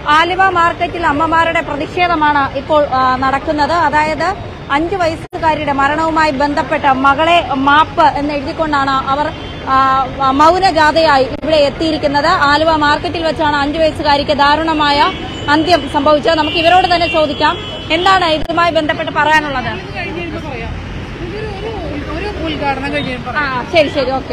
ആലുവ മാർക്കറ്റിൽ അമ്മമാരുടെ പ്രതിഷേധമാണ് ഇപ്പോൾ ആ, നടക്കുന്നത് അതായത് അഞ്ചു വയസ്സുകാരിയുടെ മരണവുമായി ബന്ധപ്പെട്ട് മകളെ മാപ്പ് എന്ന് എഴുതിക്കൊണ്ടാണ് അവർ ആ, മൗനജാഥയായി ഇവിടെ എത്തിയിരിക്കുന്നത് ആലുവ മാർക്കറ്റിൽ വെച്ചാണ് അഞ്ചു വയസ്സുകാരിക്ക് ദാരുണമായ അന്ത്യം സംഭവിച്ചത് നമുക്ക് ഇവരോട് തന്നെ ചോദിക്കാം എന്താണ് ഇതുമായി ബന്ധപ്പെട്ട് പറയാനുള്ളത് കഴിഞ്ഞിരുന്ന് പറയാം ഇതൊരു ഒരു ഒരു ഉദ്ഘാടനം കഴിഞ്ഞിരുന്നു ആ ശരി ശരി ഓക്കെ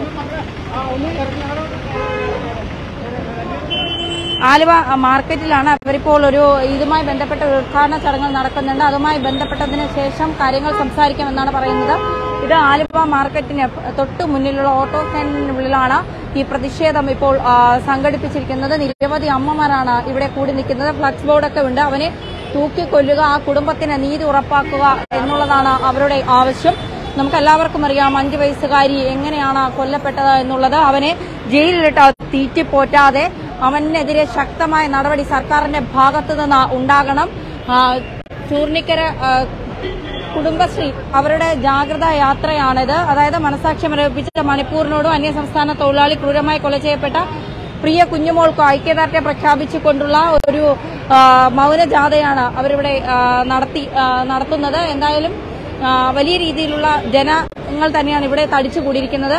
ആലുവ മാർക്കറ്റിലാണ് അവരിപ്പോൾ ഒരു ഇതുമായി ബന്ധപ്പെട്ട ഒരു ഉദ്ഘാടന ചടങ്ങുകൾ നടക്കുന്നുണ്ട് അതുമായി ബന്ധപ്പെട്ടതിന് ശേഷം കാര്യങ്ങൾ സംസാരിക്കാമെന്നാണ് പറയുന്നത് ഇത് ആലുവ മാർക്കറ്റിന് തൊട്ട് മുന്നിലുള്ള ഓട്ടോ സ്റ്റാൻഡിനുള്ളിലാണ് ഈ പ്രതിഷേധം ഇപ്പോൾ ആ, സംഘടിപ്പിച്ചിരിക്കുന്നത് നിരവധി അമ്മമാരാണ് ഇവിടെ കൂടി നിൽക്കുന്നത് ഫ്ലക്സ് ബോർഡൊക്കെ ഉണ്ട് അവനെ തൂക്കിക്കൊല്ലുക ആ കുടുംബത്തിന് നീതി ഉറപ്പാക്കുക എന്നുള്ളതാണ് അവരുടെ ആവശ്യം നമുക്ക് എല്ലാവർക്കും അറിയാം അഞ്ചു വയസ്സുകാരി എങ്ങനെയാണ് കൊല്ലപ്പെട്ടത് എന്നുള്ളത് അവനെ ജയിലിലിട്ട് തീറ്റിപ്പോറ്റാതെ അവനെതിരെ ശക്തമായ നടപടി സർക്കാരിന്റെ ഭാഗത്തു നിന്ന് ഉണ്ടാകണം ആ, ചൂർണിക്കര ആ, കുടുംബശ്രീ അവരുടെ ജാഗ്രതാ യാത്രയാണിത് അതായത് മനസാക്ഷി മരവിപ്പിച്ച മണിപ്പൂരിനോടും അന്യസംസ്ഥാന തൊഴിലാളി ക്രൂരമായി കൊല ചെയ്യപ്പെട്ട പ്രിയ കുഞ്ഞുമോൾക്ക് ഐക്യദാർഢ്യം പ്രഖ്യാപിച്ചുകൊണ്ടുള്ള ഒരു ആ, മൗനജാഥയാണ് അവരിവിടെ ആ, നടത്തി ആ, നടത്തുന്നത് എന്തായാലും ആ, വലിയ രീതിയിലുള്ള ജനങ്ങൾ തന്നെയാണ് ഇവിടെ തടിച്ചുകൂടിയിരിക്കുന്നത്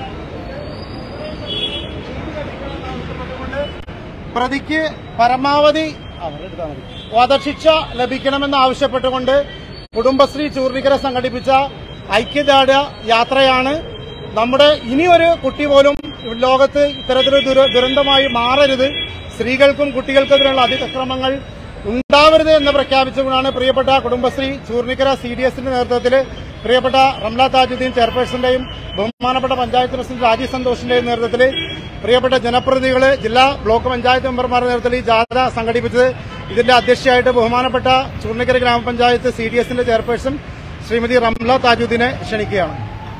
പ്രതിക്ക് പരമാവധി വധശിക്ഷ ലഭിക്കണമെന്ന് ആവശ്യപ്പെട്ടുകൊണ്ട് കുടുംബശ്രീ ചൂർണിക്കര സംഘടിപ്പിച്ച ഐക്യദാർഢ്യ യാത്രയാണ് നമ്മുടെ ഇനിയൊരു കുട്ടി പോലും ലോകത്ത് ഇത്തരത്തിലൊരു ദുര- ദുരന്തമായി മാറരുത് സ്ത്രീകൾക്കും കുട്ടികൾക്കെതിരെയുള്ള അതിക്രമങ്ങൾ ഉണ്ടാവരുത് എന്ന് പ്രഖ്യാപിച്ചുകൊണ്ടാണ് പ്രിയപ്പെട്ട കുടുംബശ്രീ ചൂർണിക്കര സി ഡി എസിന്റെ നേതൃത്വത്തിൽ പ്രിയപ്പെട്ട റംല താജുദ്ദീൻ ചെയർപേഴ്സന്റെയും ബഹുമാനപ്പെട്ട പഞ്ചായത്ത് പ്രസിഡന്റ് രാജീവ് സന്തോഷിന്റെയും നേതൃത്വത്തിൽ പ്രിയപ്പെട്ട ജനപ്രതിനിധികള് ജില്ലാ ബ്ലോക്ക് പഞ്ചായത്ത് മെമ്പർമാരുടെ നേതൃത്വത്തിൽ ഈ ജാഥ സംഘടിപ്പിച്ചത് ഇതിന്റെ അധ്യക്ഷയായിട്ട് ബഹുമാനപ്പെട്ട ചൂർണിക്കര ഗ്രാമപഞ്ചായത്ത് സി ഡി എസിന്റെ ചെയർപേഴ്സൺ ശ്രീമതി റംല താജുദ്ദീനെ ക്ഷണിക്കുകയാണ്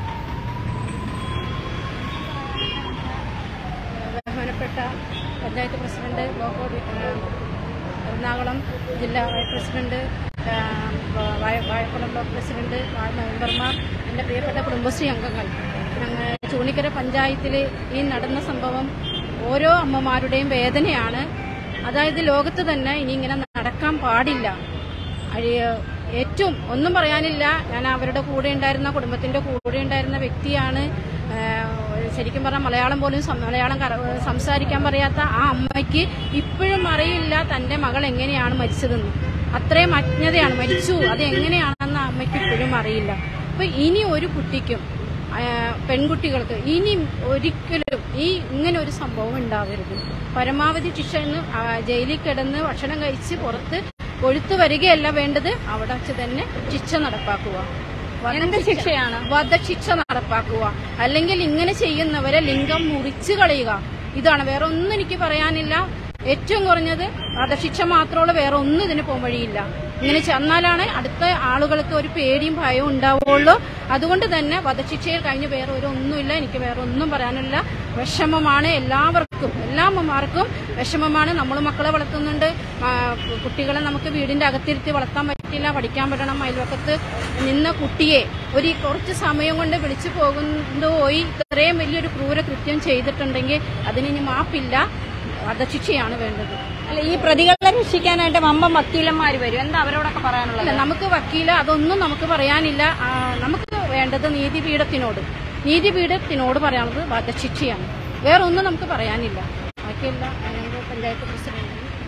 ബഹുമാനപ്പെട്ട പഞ്ചായത്ത് പ്രസിഡന്റ് ബ്ലോക്ക് ഓഡി- ഏഹ് എറണാകുളം ജില്ലാ വൈസ് പ്രസിഡന്റ് ഏഹ് വായ- വാഴക്കുളം ബ്ലോക്ക് പ്രസിഡന്റ് വാർഡ് മെമ്പർമാർ എൻ്റെ പ്രിയപ്പെട്ട കുടുംബശ്രീ അംഗങ്ങൾ ഞങ്ങൾ ചൂണിക്കര പഞ്ചായത്തിൽ ഈ നടന്ന സംഭവം ഓരോ അമ്മമാരുടെയും വേദനയാണ് അതായത് ലോകത്ത് തന്നെ ഇനി ഇങ്ങനെ നടക്കാൻ പാടില്ല അഴി- ഏറ്റവും ഒന്നും പറയാനില്ല ഞാൻ അവരുടെ കൂടെ ഉണ്ടായിരുന്ന കുടുംബത്തിന്റെ കൂടെ ഉണ്ടായിരുന്ന വ്യക്തിയാണ് ഏഹ് ശരിക്കും പറഞ്ഞാൽ മലയാളം പോലും സം- മലയാളം കറ- സംസാരിക്കാൻ പറയാത്ത ആ അമ്മയ്ക്ക് ഇപ്പോഴും അറിയില്ല തന്റെ മകൾ എങ്ങനെയാണ് മരിച്ചതെന്ന് അത്രയും അജ്ഞതയാണ് മരിച്ചു അത് എങ്ങനെയാണെന്ന് ആ അമ്മയ്ക്ക് ഇപ്പോഴും അറിയില്ല അപ്പൊ ഇനി ഒരു കുട്ടിക്കും ആ, പെൺകുട്ടികൾക്ക് ഇനി ഒരിക്കലും ഈ ഇങ്ങനെ ഒരു സംഭവം ഉണ്ടാവരുത് പരമാവധി ശിക്ഷ എന്ന് ആ, ജയിലിൽ കിടന്ന് ഭക്ഷണം കഴിച്ച് പുറത്ത് കൊഴുത്തു വരികയല്ല വേണ്ടത് അവിടെ വെച്ച് തന്നെ ശിക്ഷ നടപ്പാക്കുക എന്ത് ശിക്ഷയാണ് വധശിക്ഷ നടപ്പാക്കുക അല്ലെങ്കിൽ ഇങ്ങനെ ചെയ്യുന്നവരെ ലിംഗം മുറിച്ചു കളയുക ഇതാണ് വേറെ ഒന്നും എനിക്ക് പറയാനില്ല ഏറ്റവും കുറഞ്ഞത് വധശിക്ഷ മാത്രമുള്ള വേറെ ഒന്നും ഇതിന് പോകാൻ വഴിയില്ല ഇങ്ങനെ ചെന്നാലാണ് അടുത്ത ആളുകൾക്ക് ഒരു പേടിയും ഭയവും ഉണ്ടാവുള്ളൂ അതുകൊണ്ട് തന്നെ വധശിക്ഷയിൽ കഴിഞ്ഞ് വേറെ ഒരു ഒന്നുമില്ല എനിക്ക് വേറെ ഒന്നും പറയാനില്ല വിഷമമാണ് എല്ലാവർക്കും എല്ലാ അമ്മമാർക്കും വിഷമമാണ് നമ്മൾ മക്കളെ വളർത്തുന്നുണ്ട് ആ, കുട്ടികളെ നമുക്ക് വീടിന്റെ അകത്തിരുത്തി വളർത്താൻ പറ്റില്ല പഠിക്കാൻ പറ്റണം അയൽവക്കത്ത് നിന്ന കുട്ടിയെ ഒരു കുറച്ച് സമയം കൊണ്ട് വിളിച്ചു പോകുന്നതുപോയി ഇത്രയും വലിയൊരു ക്രൂര കൃത്യം ചെയ്തിട്ടുണ്ടെങ്കിൽ അതിന് മാപ്പില്ല വധശിക്ഷയാണ് വേണ്ടത് അല്ല ഈ പ്രതികളെ രക്ഷിക്കാനായിട്ട് വമ്പം വക്കീലന്മാർ വരും എന്താ അവരോടൊക്കെ പറയാനുള്ളത് അല്ല നമുക്ക് വക്കീല അതൊന്നും നമുക്ക് പറയാനില്ല ആ, നമുക്ക് വേണ്ടത് നീതിപീഠത്തിനോട് നീതിപീഠത്തിനോട് പറയാനുള്ളത് വധശിക്ഷയാണ് വേറെ ഒന്നും നമുക്ക് പറയാനില്ല ബാക്കിയല്ല ഞങ്ങൾ പഞ്ചായത്ത് പ്രസിഡന്റ്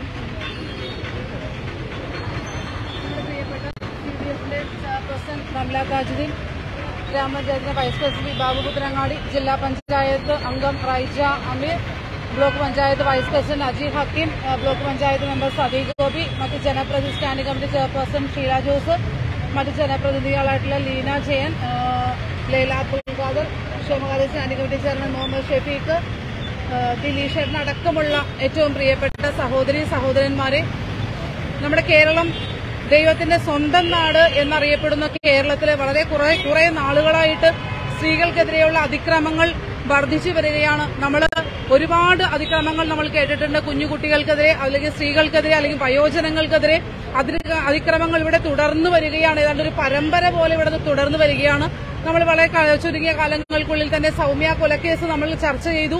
ചെയർപേഴ്സൺ റംല താജുദ്ദീൻ ഗ്രാമപഞ്ചായത്തിലെ വൈസ് പ്രസിഡന്റ് ബാബു പുത്രങ്ങാടി ജില്ലാ പഞ്ചായത്ത് അംഗം Raija Ameer block panchayat vice president Aji Hakkim ഏഹ് ബ്ലോക്ക് പഞ്ചായത്ത് മെമ്പർ സതീഖ് ഗോപി മറ്റ് ജനപ്രതിനിധി standing committee chairperson Sheela Jose മറ്റ് ജനപ്രതിനിധികളായിട്ടുള്ള ലീന ജയൻ ഏഹ് ലൈല അബ്ദുൽ ഖാദർ ക്ഷേമകാര്യ standing committee chairman Muhammad Shefeeq ഏഹ് ദിലീഷേട്ടൻ അടക്കമുള്ള ഏറ്റവും പ്രിയപ്പെട്ട സഹോദരി സഹോദരന്മാരെ നമ്മുടെ കേരളം ദൈവത്തിന്റെ സ്വന്തം നാട് എന്നറിയപ്പെടുന്ന കേരളത്തിലെ വളരെ കുറെ കുറെ നാളുകളായിട്ട് സ്ത്രീകൾക്കെതിരെയുള്ള അതിക്രമങ്ങൾ വർദ്ധിച്ചു വരികയാണ് നമ്മൾ ഒരുപാട് അതിക്രമങ്ങൾ നമ്മൾ കേട്ടിട്ടുണ്ട് കുഞ്ഞുകുട്ടികൾക്കെതിരെ അല്ലെങ്കിൽ സ്ത്രീകൾക്കെതിരെ അല്ലെങ്കിൽ വയോജനങ്ങൾക്കെതിരെ അതിര് അതിക്രമങ്ങൾ ഇവിടെ തുടർന്നു വരികയാണ് ഏതാണ്ട് ഒരു പരമ്പര പോലെ ഇവിടെ തുടർന്നു വരികയാണ് നമ്മൾ വളരെ ക- ചുരുങ്ങിയ കാലങ്ങൾക്കുള്ളിൽ തന്നെ സൗമ്യ കൊലക്കേസ് നമ്മൾ ചർച്ച ചെയ്തു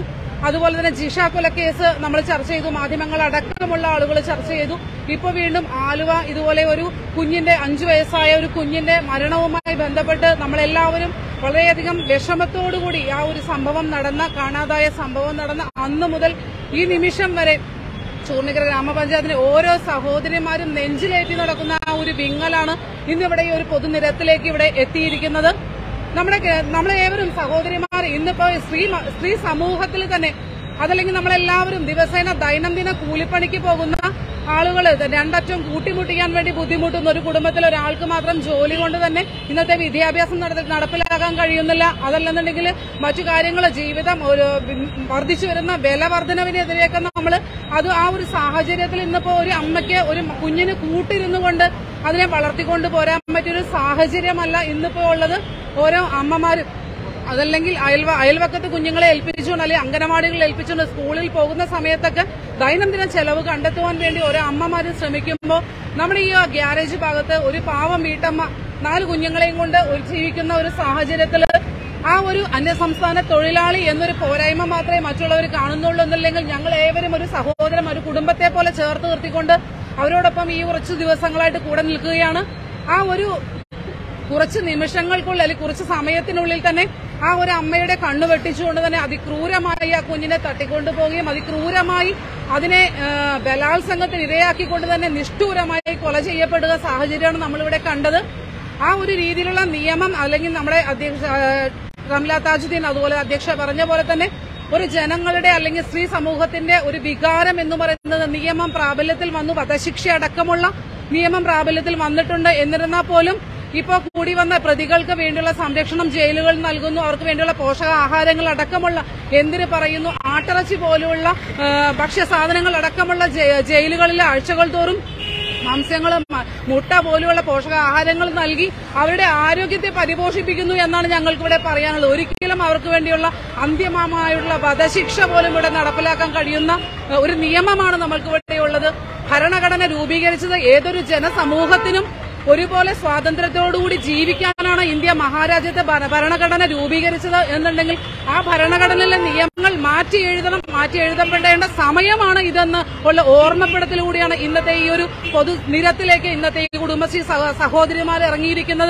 അതുപോലെ തന്നെ ജിഷ കൊലക്കേസ് നമ്മൾ ചർച്ച ചെയ്തു മാധ്യമങ്ങൾ അടക്കമുള്ള ആളുകൾ ചർച്ച ചെയ്തു ഇപ്പൊ വീണ്ടും ആലുവ ഇതുപോലെ ഒരു കുഞ്ഞിന്റെ അഞ്ചു വയസ്സായ ഒരു കുഞ്ഞിന്റെ മരണവുമായി ബന്ധപ്പെട്ട് നമ്മളെല്ലാവരും വളരെയധികം വിഷമത്തോടുകൂടി ആ ഒരു സംഭവം നടന്ന കാണാതായ സംഭവം നടന്ന അന്ന് മുതൽ ഈ നിമിഷം വരെ ചൂർണിക്കര ഗ്രാമപഞ്ചായത്തിലെ ഓരോ സഹോദരിമാരും നെഞ്ചിലേറ്റി നടക്കുന്ന ആ ഒരു വിങ്ങലാണ് ഇന്നിവിടെ ഈ ഒരു പൊതുനിരത്തിലേക്ക് ഇവിടെ എത്തിയിരിക്കുന്നത് നമ്മുടെ കേ- നമ്മളേവരും സഹോദരിമാർ ഇന്നിപ്പോ സ്ത്രീ മ- സ്ത്രീ സമൂഹത്തിൽ തന്നെ അതല്ലെങ്കിൽ നമ്മളെല്ലാവരും ദിവസേന ദൈനംദിന കൂലിപ്പണിക്ക് പോകുന്ന ആളുകൾ രണ്ടറ്റം കൂട്ടിമുട്ടിക്കാൻ വേണ്ടി ബുദ്ധിമുട്ടുന്ന ഒരു കുടുംബത്തിൽ ഒരാൾക്ക് മാത്രം ജോലി കൊണ്ട് തന്നെ ഇന്നത്തെ വിദ്യാഭ്യാസം നട- നടപ്പിലാക്കാൻ കഴിയുന്നില്ല അതല്ലെന്നുണ്ടെങ്കിൽ മറ്റു കാര്യങ്ങൾ ജീവിതം ഒരു വർദ്ധിച്ചു വരുന്ന വില വർധനവിനെതിരെയൊക്കെ നമ്മൾ അത് ആ ഒരു സാഹചര്യത്തിൽ ഇന്നിപ്പോ ഒരു അമ്മയ്ക്ക് ഒരു കുഞ്ഞിന് കൂട്ടിരുന്നു കൊണ്ട് അതിനെ വളർത്തിക്കൊണ്ട് പോരാൻ പറ്റിയൊരു സാഹചര്യമല്ല ഇന്നിപ്പോ ഉള്ളത് ഓരോ അമ്മമാരും അതല്ലെങ്കിൽ അയൽവ അയൽവക്കത്ത് കുഞ്ഞുങ്ങളെ ഏൽപ്പിച്ചുകൊണ്ട് അല്ലെങ്കിൽ അംഗനവാടികളിൽ ഏൽപ്പിച്ചുകൊണ്ട് സ്കൂളിൽ പോകുന്ന സമയത്തൊക്കെ ദൈനംദിന ചെലവ് കണ്ടെത്തുവാൻ വേണ്ടി ഓരോ അമ്മമാരും ശ്രമിക്കുമ്പോൾ നമ്മുടെ ഈ ഗ്യാരേജ് ഭാഗത്ത് ഒരു പാവം വീട്ടമ്മ നാല് കുഞ്ഞുങ്ങളെയും കൊണ്ട് ഒരു ജീവിക്കുന്ന ഒരു സാഹചര്യത്തിൽ ആ ഒരു അന്യസംസ്ഥാന തൊഴിലാളി എന്നൊരു പോരായ്മ മാത്രമേ മറ്റുള്ളവർ കാണുന്നുള്ളൂ എന്നല്ലെങ്കിൽ ഞങ്ങൾ ഏവരും ഒരു സഹോദരം ഒരു കുടുംബത്തെ പോലെ ചേർത്ത് നിർത്തിക്കൊണ്ട് അവരോടൊപ്പം ഈ കുറച്ച് ദിവസങ്ങളായിട്ട് കൂടെ നിൽക്കുകയാണ് ആ ഒരു കുറച്ച് നിമിഷങ്ങൾക്കുള്ളിൽ അല്ലെങ്കിൽ കുറച്ച് സമയത്തിനുള്ളിൽ തന്നെ ആ ഒരു അമ്മയുടെ കണ്ണു വെട്ടിച്ചുകൊണ്ട് തന്നെ അതിക്രൂരമായി ആ കുഞ്ഞിനെ തട്ടിക്കൊണ്ടുപോവുകയും അതിക്രൂരമായി അതിനെ ആ, ബലാത്സംഗത്തിന് ഇരയാക്കിക്കൊണ്ട് തന്നെ നിഷ്ഠൂരമായി കൊല ചെയ്യപ്പെടുക സാഹചര്യമാണ് നമ്മളിവിടെ കണ്ടത് ആ ഒരു രീതിയിലുള്ള നിയമം അല്ലെങ്കിൽ നമ്മുടെ അധ്യക്ഷ ആ, റംല താജുദ്ദീൻ അതുപോലെ അധ്യക്ഷ പറഞ്ഞ പോലെ തന്നെ ഒരു ജനങ്ങളുടെ അല്ലെങ്കിൽ സ്ത്രീ സമൂഹത്തിന്റെ ഒരു വികാരം എന്ന് പറയുന്നത് നിയമം പ്രാബല്യത്തിൽ വന്നു വധശിക്ഷ അടക്കമുള്ള നിയമം പ്രാബല്യത്തിൽ വന്നിട്ടുണ്ട് എന്നിരുന്നാൽ പോലും ഇപ്പോ കൂടി വന്ന പ്രതികൾക്ക് വേണ്ടിയുള്ള സംരക്ഷണം ജയിലുകൾ നൽകുന്നു അവർക്ക് വേണ്ടിയുള്ള പോഷകാഹാരങ്ങൾ അടക്കമുള്ള എന്തിനു പറയുന്നു ആട്ടിറച്ചി പോലുള്ള ആ, ഭക്ഷ്യസാധനങ്ങൾ അടക്കമുള്ള ജെ- ജയിലുകളിലെ ആഴ്ചകൾ തോറും മാംസ്യങ്ങളും മ- മുട്ട പോലെയുള്ള പോഷകാഹാരങ്ങൾ നൽകി അവരുടെ ആരോഗ്യത്തെ പരിപോഷിപ്പിക്കുന്നു എന്നാണ് ഞങ്ങൾക്ക് ഇവിടെ പറയാനുള്ളത് ഒരിക്കലും അവർക്ക് വേണ്ടിയുള്ള അന്ത്യമായുള്ള വധശിക്ഷ പോലും ഇവിടെ നടപ്പിലാക്കാൻ കഴിയുന്ന ഏഹ്, ഒരു നിയമമാണ് നമ്മൾക്ക് ഇവിടെ ഉള്ളത് ഭരണഘടന രൂപീകരിച്ചത് ഏതൊരു ജനസമൂഹത്തിനും ഒരുപോലെ സ്വാതന്ത്ര്യത്തോടുകൂടി ജീവിക്കാനാണ് ഇന്ത്യ മഹാരാജ്യത്തെ ഭര- ഭരണഘടന രൂപീകരിച്ചത് എന്നുണ്ടെങ്കിൽ ആ ഭരണഘടനയിലെ നിയമങ്ങൾ മാറ്റി എഴുതണം മാറ്റി എഴുതപ്പെടേണ്ട സമയമാണ് ഇതെന്ന് ഉള്ള ഓർമ്മപ്പെടുത്തലൂടെയാണ് ഇന്നത്തെ ഈ ഒരു പൊതുനിരത്തിലേക്ക് ഇന്നത്തെ ഈ കുടുംബശ്രീ സഹ- സഹോദരിമാർ ഇറങ്ങിയിരിക്കുന്നത്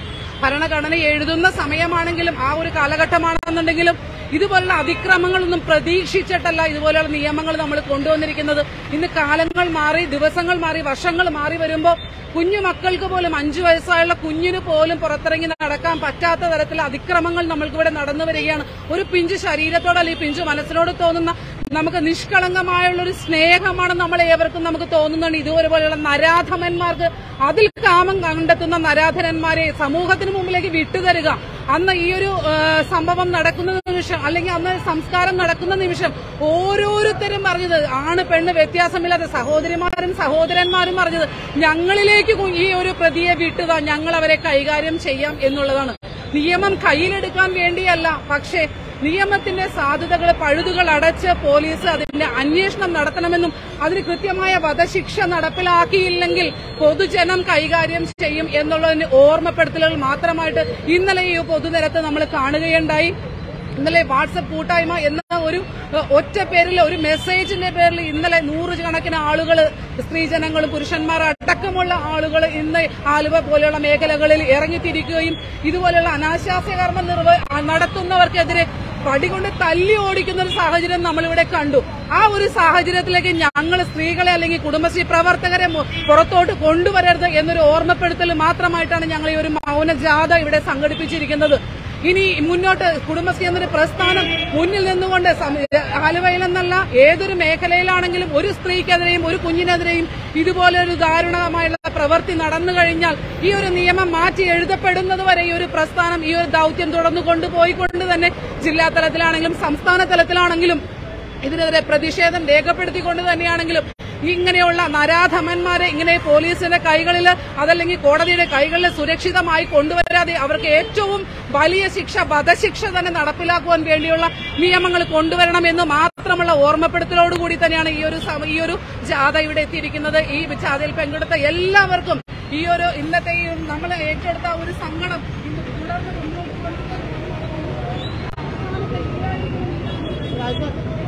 ഭരണഘടന എഴുതുന്ന സമയമാണെങ്കിലും ആ ഒരു കാലഘട്ടമാണെന്നുണ്ടെങ്കിലും ഇതുപോലുള്ള അതിക്രമങ്ങളൊന്നും പ്രതീക്ഷിച്ചിട്ടല്ല ഇതുപോലെയുള്ള നിയമങ്ങൾ നമ്മൾ കൊണ്ടുവന്നിരിക്കുന്നത് ഇന്ന് കാലങ്ങൾ മാറി ദിവസങ്ങൾ മാറി വർഷങ്ങൾ മാറി വരുമ്പോൾ കുഞ്ഞു മക്കൾക്ക് പോലും അഞ്ചു വയസ്സായുള്ള കുഞ്ഞിന് പോലും പുറത്തിറങ്ങി നടക്കാൻ പറ്റാത്ത തരത്തിലുള്ള അതിക്രമങ്ങൾ നമ്മൾക്കിവിടെ നടന്നു വരികയാണ് ഒരു പിഞ്ചു ശരീരത്തോട് അല്ലെങ്കിൽ പിഞ്ചു മനസ്സിനോട് തോന്നുന്ന നമുക്ക് നിഷ്കളങ്കമായുള്ള ഒരു സ്നേഹമാണ് നമ്മൾ ഏവർക്കും നമുക്ക് തോന്നുന്നുണ്ട് ഇതുപോലെ പോലെയുള്ള നരാധമന്മാർക്ക് അതിൽ കാമം കണ്ടെത്തുന്ന നരാധനന്മാരെ സമൂഹത്തിന് മുമ്പിലേക്ക് വിട്ടുതരിക അന്ന് ഈ ഒരു ആ, സംഭവം നടക്കുന്ന നിമിഷം അല്ലെങ്കിൽ അന്ന് സംസ്കാരം നടക്കുന്ന നിമിഷം ഓരോരുത്തരും പറഞ്ഞത് ആണ് പെണ്ണ് വ്യത്യാസമില്ലാതെ സഹോദരിമാരും സഹോദരന്മാരും പറഞ്ഞത് ഞങ്ങളിലേക്ക് കു- ഈ ഒരു പ്രതിയെ വിട്ടുക ഞങ്ങൾ അവരെ കൈകാര്യം ചെയ്യാം എന്നുള്ളതാണ് നിയമം കയ്യിലെടുക്കാൻ വേണ്ടിയല്ല പക്ഷേ നിയമത്തിന്റെ സാധ്യതകൾ പഴുതുകൾ അടച്ച് പോലീസ് അതിന്റെ അന്വേഷണം നടത്തണമെന്നും അതിന് കൃത്യമായ വധശിക്ഷ നടപ്പിലാക്കിയില്ലെങ്കിൽ പൊതുജനം കൈകാര്യം ചെയ്യും എന്നുള്ളതിന് ഓർമ്മപ്പെടുത്തലുകൾ മാത്രമായിട്ട് ഇന്നലെ ഈ പൊതുനിരത്ത് നമ്മൾ കാണുകയുണ്ടായി ഇന്നലെ വാട്സപ്പ് കൂട്ടായ്മ എന്ന ഒരു ഏഹ്, ഒറ്റ പേരിൽ ഒരു മെസ്സേജിന്റെ പേരിൽ ഇന്നലെ നൂറുകണക്കിന് ആളുകൾ സ്ത്രീജനങ്ങളും പുരുഷന്മാർ അടക്കമുള്ള ആളുകൾ ഇന്ന് ആലുവ പോലെയുള്ള മേഖലകളിൽ ഇറങ്ങിത്തിരിക്കുകയും ഇതുപോലെയുള്ള അനാശാസ്യകർമ്മം നിർവ നടത്തുന്നവർക്കെതിരെ പടികൊണ്ട് തല്ലി ഓടിക്കുന്ന ഒരു സാഹചര്യം നമ്മളിവിടെ കണ്ടു ആ ഒരു സാഹചര്യത്തിലേക്ക് ഞങ്ങൾ സ്ത്രീകളെ അല്ലെങ്കിൽ കുടുംബശ്രീ പ്രവർത്തകരെ മു- പുറത്തോട്ട് കൊണ്ടുവരരുത് എന്നൊരു ഓർമ്മപ്പെടുത്തൽ മാത്രമായിട്ടാണ് ഞങ്ങൾ ഈ ഒരു മൗന ജാഥ ഇവിടെ സംഘടിപ്പിച്ചിരിക്കുന്നത് ഇനി മുന്നോട്ട് കുടുംബശ്രീ എന്നൊരു പ്രസ്ഥാനം മുന്നിൽ നിന്നുകൊണ്ട് സം- ആലുവയിലെന്നല്ല ഏതൊരു മേഖലയിലാണെങ്കിലും ഒരു സ്ത്രീക്കെതിരെയും ഒരു കുഞ്ഞിനെതിരെയും ഇതുപോലെ ഒരു ദാരുണമായുള്ള പ്രവൃത്തി നടന്നു കഴിഞ്ഞാൽ ഈ ഒരു നിയമം മാറ്റി എഴുതപ്പെടുന്നത് വരെ ഈ ഒരു പ്രസ്ഥാനം ഈ ഒരു ദൌത്യം തുടർന്നു കൊണ്ടുപോയിക്കൊണ്ട് തന്നെ ജില്ലാ തലത്തിലാണെങ്കിലും സംസ്ഥാന തലത്തിലാണെങ്കിലും ഇതിനെതിരെ പ്രതിഷേധം രേഖപ്പെടുത്തിക്കൊണ്ട് തന്നെയാണെങ്കിലും ഇങ്ങനെയുള്ള നരാധമന്മാരെ ഇങ്ങനെ പോലീസിന്റെ കൈകളിൽ അതല്ലെങ്കിൽ കോടതിയുടെ കൈകളിൽ സുരക്ഷിതമായി കൊണ്ടുവരാതെ അവർക്ക് ഏറ്റവും വലിയ ശിക്ഷ വധശിക്ഷ തന്നെ നടപ്പിലാക്കുവാൻ വേണ്ടിയുള്ള നിയമങ്ങൾ കൊണ്ടുവരണമെന്ന് മാത്രമുള്ള ഓർമ്മപ്പെടുത്തലോടുകൂടി തന്നെയാണ് ഈ ഒരു സമ- ഈ ഒരു ജാഥ ഇവിടെ എത്തിയിരിക്കുന്നത് ഈ ജാഥയിൽ പങ്കെടുത്ത എല്ലാവർക്കും ഈ ഒരു ഇന്നത്തെ ഈ നമ്മൾ ഏറ്റെടുത്ത ഒരു സങ്കടം ഇന്ന് തുടർന്ന് മുന്നോട്ട് കൊണ്ടുപോകുന്ന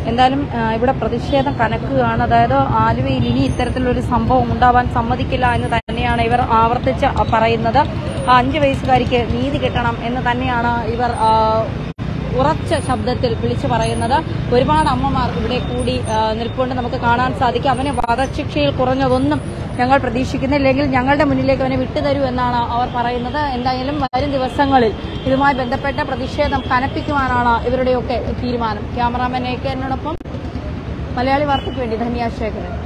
എന്തായാലും ആ, ഇവിടെ പ്രതിഷേധം കനക്കുകയാണ് അതായത് ആലുവയിൽ ഇനി ഇത്തരത്തിലൊരു സംഭവം ഉണ്ടാവാൻ സമ്മതിക്കില്ല എന്ന് തന്നെയാണ് ഇവർ ആവർത്തിച്ച് പറയുന്നത് ആ അഞ്ചു വയസ്സുകാരിക്ക് നീതി കിട്ടണം എന്ന് തന്നെയാണ് ഇവർ ആ, ഉറച്ച ശബ്ദത്തിൽ വിളിച്ചു പറയുന്നത് ഒരുപാട് അമ്മമാർ ഇവിടെ കൂടി ആ, നിൽപ്പുകൊണ്ട് നമുക്ക് കാണാൻ സാധിക്കും അവന് വധശിക്ഷയിൽ കുറഞ്ഞതൊന്നും ഞങ്ങൾ പ്രതീക്ഷിക്കുന്നില്ലെങ്കിൽ ഞങ്ങളുടെ മുന്നിലേക്ക് അവനെ വിട്ടുതരൂ എന്നാണ് അവർ പറയുന്നത് എന്തായാലും വരും ദിവസങ്ങളിൽ ഇതുമായി ബന്ധപ്പെട്ട പ്രതിഷേധം കനപ്പിക്കുവാനാണ് ഇവരുടെയൊക്കെ തീരുമാനം ക്യാമറാമാൻ എ കെ എന്നോടൊപ്പം മലയാളി വാർത്തയ്ക്ക് വേണ്ടി ധന്യാശേഖരൻ